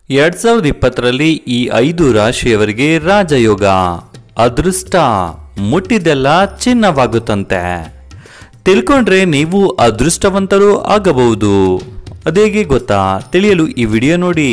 ಎರಡ್ ಸಾವಿರದ ಇಪ್ಪತ್ತರಲ್ಲಿ ಈ ಐದು ರಾಶಿಯವರಿಗೆ ರಾಜಯೋಗ ಅದೃಷ್ಟ ಮುಟ್ಟಿದೆಲ್ಲ ಚಿನ್ನವಾಗುತ್ತಂತೆ ತಿಳ್ಕೊಂಡ್ರೆ ನೀವು ಅದೃಷ್ಟವಂತರು ಆಗಬಹುದು ಅದೇಗೆ ಗೊತ್ತಾ ತಿಳಿಯಲು ಈ ವಿಡಿಯೋ ನೋಡಿ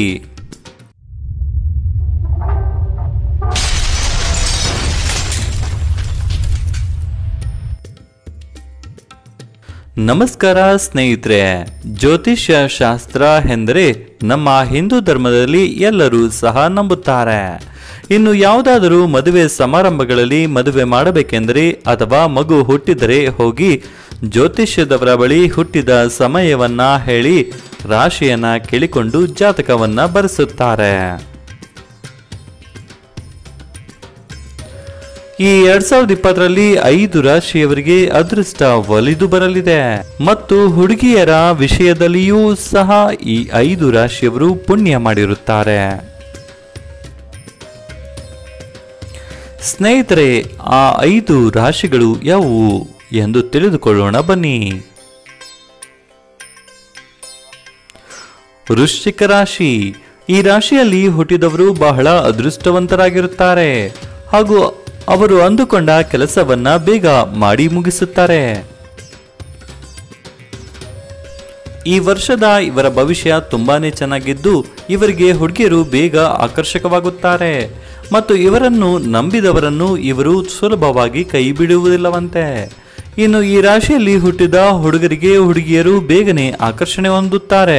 ನಮಸ್ಕಾರ ಸ್ನೇಹಿತರೆ ಜ್ಯೋತಿಷ್ಯ ಶಾಸ್ತ್ರ ಎಂದರೆ ನಮ್ಮ ಹಿಂದೂ ಧರ್ಮದಲ್ಲಿ ಎಲ್ಲರೂ ಸಹ ನಂಬುತ್ತಾರೆ ಇನ್ನು ಯಾವುದಾದರೂ ಮದುವೆ ಸಮಾರಂಭಗಳಲ್ಲಿ ಮದುವೆ ಮಾಡಬೇಕೆಂದರೆ ಅಥವಾ ಮಗು ಹುಟ್ಟಿದರೆ ಹೋಗಿ ಜ್ಯೋತಿಷ್ಯದವರ ಬಳಿ ಹುಟ್ಟಿದ ಸಮಯವನ್ನ ಹೇಳಿ ರಾಶಿಯನ್ನ ಕೇಳಿಕೊಂಡು ಜಾತಕವನ್ನ ಬರೆಸುತ್ತಾರೆ ಈ ಎರಡ್ ಸಾವಿರದ ಇಪ್ಪತ್ತರಲ್ಲಿ ಐದು ರಾಶಿಯವರಿಗೆ ಅದೃಷ್ಟ ಒಲಿದು ಬರಲಿದೆ ಮತ್ತು ಹುಡುಗಿಯರ ವಿಷಯದಲ್ಲಿಯೂ ಸಹ ಈ ಐದು ರಾಶಿಯವರು ಪುಣ್ಯ ಮಾಡಿರುತ್ತಾರೆ ಸ್ನೇಹಿತರೆ ಆ ಐದು ರಾಶಿಗಳು ಯಾವುವು ಎಂದು ತಿಳಿದುಕೊಳ್ಳೋಣ ಬನ್ನಿ ವೃಶ್ಚಿಕ ರಾಶಿ ಈ ರಾಶಿಯಲ್ಲಿ ಹುಟ್ಟಿದವರು ಬಹಳ ಅದೃಷ್ಟವಂತರಾಗಿರುತ್ತಾರೆ ಹಾಗೂ ಅವರು ಅಂದುಕೊಂಡ ಕೆಲಸವನ್ನ ಬೇಗ ಮಾಡಿ ಮುಗಿಸುತ್ತಾರೆ ಈ ವರ್ಷದ ಇವರ ಭವಿಷ್ಯ ತುಂಬಾನೇ ಚೆನ್ನಾಗಿದ್ದು ಇವರಿಗೆ ಹುಡುಗಿಯರು ಬೇಗ ಆಕರ್ಷಕವಾಗುತ್ತಾರೆ ಮತ್ತು ಇವರನ್ನು ನಂಬಿದವರನ್ನು ಇವರು ಸುಲಭವಾಗಿ ಕೈ ಬಿಡುವುದಿಲ್ಲವಂತೆ ಇನ್ನು ಈ ರಾಶಿಯಲ್ಲಿ ಹುಟ್ಟಿದ ಹುಡುಗರಿಗೆ ಹುಡುಗಿಯರು ಬೇಗನೆ ಆಕರ್ಷಣೆ ಹೊಂದುತ್ತಾರೆ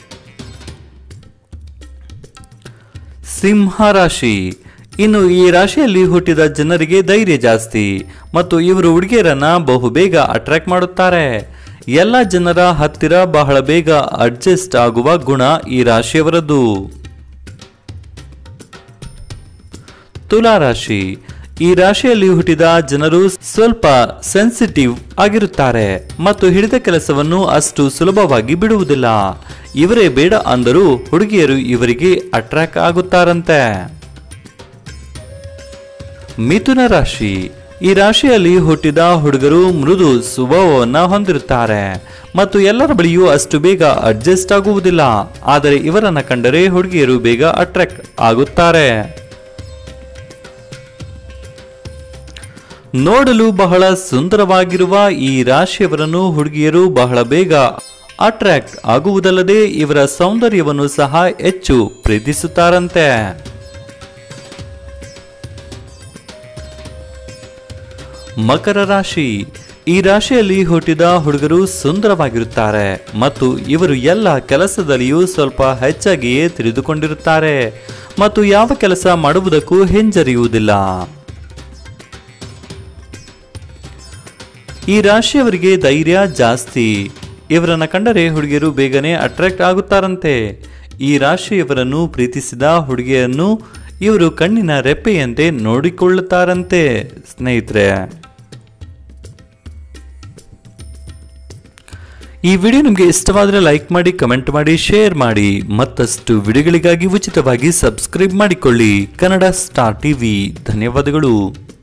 ಸಿಂಹ ರಾಶಿ ಇನ್ನು ಈ ರಾಶಿಯಲ್ಲಿ ಹುಟ್ಟಿದ ಜನರಿಗೆ ಧೈರ್ಯ ಜಾಸ್ತಿ ಮತ್ತು ಇವರು ಹುಡುಗಿಯರನ್ನ ಬಹುಬೇಗ ಅಟ್ರಾಕ್ಟ್ ಮಾಡುತ್ತಾರೆ ಎಲ್ಲ ಜನರ ಹತ್ತಿರ ಬಹಳ ಬೇಗ ಅಡ್ಜಸ್ಟ್ ಆಗುವ ಗುಣ ಈ ರಾಶಿಯವರದ್ದು ತುಲಾ ರಾಶಿ ಈ ರಾಶಿಯಲ್ಲಿ ಹುಟ್ಟಿದ ಜನರು ಸ್ವಲ್ಪ ಸೆನ್ಸಿಟಿವ್ ಆಗಿರುತ್ತಾರೆ ಮತ್ತು ಹಿಡಿದ ಕೆಲಸವನ್ನು ಅಷ್ಟು ಸುಲಭವಾಗಿ ಬಿಡುವುದಿಲ್ಲ ಇವರೇ ಬೇಡ ಅಂದರೂ ಹುಡುಗಿಯರು ಇವರಿಗೆ ಅಟ್ರಾಕ್ಟ್ ಆಗುತ್ತಾರಂತೆ ಮಿಥುನ ರಾಶಿ ಈ ರಾಶಿಯಲ್ಲಿ ಹುಟ್ಟಿದ ಹುಡುಗರು ಮೃದು ಸ್ವಭಾವವನ್ನ ಹೊಂದಿರುತ್ತಾರೆ ಮತ್ತು ಎಲ್ಲರ ಬಳಿಯೂ ಅಷ್ಟು ಬೇಗ ಅಡ್ಜಸ್ಟ್ ಆಗುವುದಿಲ್ಲ ಆದರೆ ಇವರನ್ನ ಕಂಡರೆ ಹುಡುಗಿಯರು ಬೇಗ ಅಟ್ರಾಕ್ಟ್ ಆಗುತ್ತಾರೆ ನೋಡಲು ಬಹಳ ಸುಂದರವಾಗಿರುವ ಈ ರಾಶಿಯವರನ್ನು ಹುಡುಗಿಯರು ಬಹಳ ಬೇಗ ಅಟ್ರಾಕ್ಟ್ ಆಗುವುದಲ್ಲದೆ ಇವರ ಸೌಂದರ್ಯವನ್ನು ಸಹ ಹೆಚ್ಚು ಪ್ರೀತಿಸುತ್ತಾರಂತೆ ಮಕರ ರಾಶಿ ಈ ರಾಶಿಯಲ್ಲಿ ಹುಟ್ಟಿದ ಹುಡುಗರು ಸುಂದರವಾಗಿರುತ್ತಾರೆ ಮತ್ತು ಇವರು ಎಲ್ಲ ಕೆಲಸದಲ್ಲಿಯೂ ಸ್ವಲ್ಪ ಹೆಚ್ಚಾಗಿಯೇ ತಿಳಿದುಕೊಂಡಿರುತ್ತಾರೆ ಮತ್ತು ಯಾವ ಕೆಲಸ ಮಾಡುವುದಕ್ಕೂ ಹಿಂಜರಿಯುವುದಿಲ್ಲ ಈ ರಾಶಿಯವರಿಗೆ ಧೈರ್ಯ ಜಾಸ್ತಿ ಇವರನ್ನ ಕಂಡರೆ ಹುಡುಗಿಯರು ಬೇಗನೆ ಅಟ್ರಾಕ್ಟ್ ಆಗುತ್ತಾರಂತೆ ಈ ರಾಶಿಯವರನ್ನು ಪ್ರೀತಿಸಿದ ಹುಡುಗಿಯನ್ನು ಇವರು ಕಣ್ಣಿನ ರೆಪ್ಪೆಯಂತೆ ನೋಡಿಕೊಳ್ಳುತ್ತಾರಂತೆ ಸ್ನೇಹಿತರೆ ಈ ವಿಡಿಯೋ ನಿಮಗೆ ಇಷ್ಟವಾದರೆ ಲೈಕ್ ಮಾಡಿ ಕಮೆಂಟ್ ಮಾಡಿ ಶೇರ್ ಮಾಡಿ ಮತ್ತಷ್ಟು ವಿಡಿಯೋಗಳಿಗಾಗಿ ಉಚಿತವಾಗಿ ಸಬ್ಸ್ಕ್ರೈಬ್ ಮಾಡಿಕೊಳ್ಳಿ ಕನ್ನಡ ಸ್ಟಾರ್ ಟಿವಿ ಧನ್ಯವಾದಗಳು